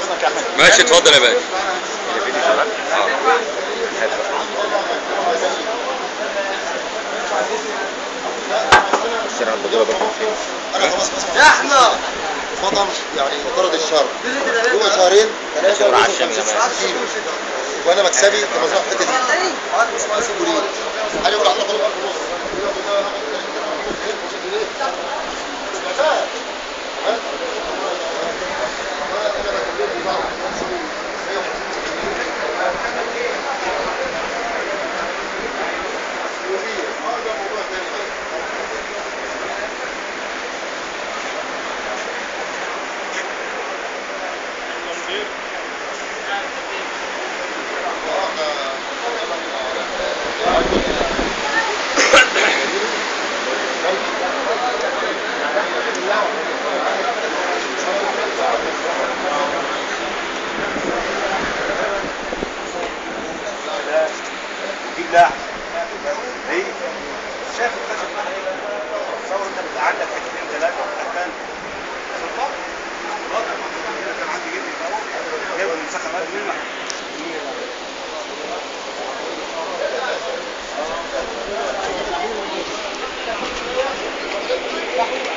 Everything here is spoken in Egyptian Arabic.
اسمك يا احمد ماشي اتفضل يا باشا الفيديو شغال هات بقى. اشتري على البطوله برضه فين انا خلاص بس يا احمد فضل يعني طرد الشر هو شهرين ثلاثه شهر عشان كمان. وانا مكسبي كان مزرعه الحته دي اسمها سيبولين انا يقول على طلب جيب لاعب